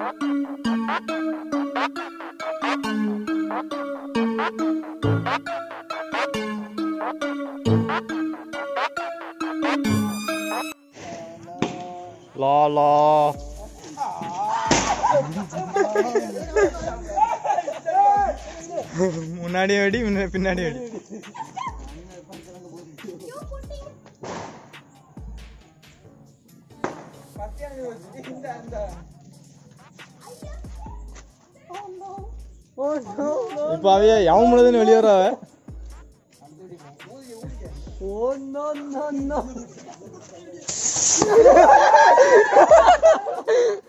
லா லா முன்னாடி அடி முன்ன- பின்னாடி அடி இப்ப அவைய எவன் முழுதுன்னு வெளியே வர அவ Oh no no no.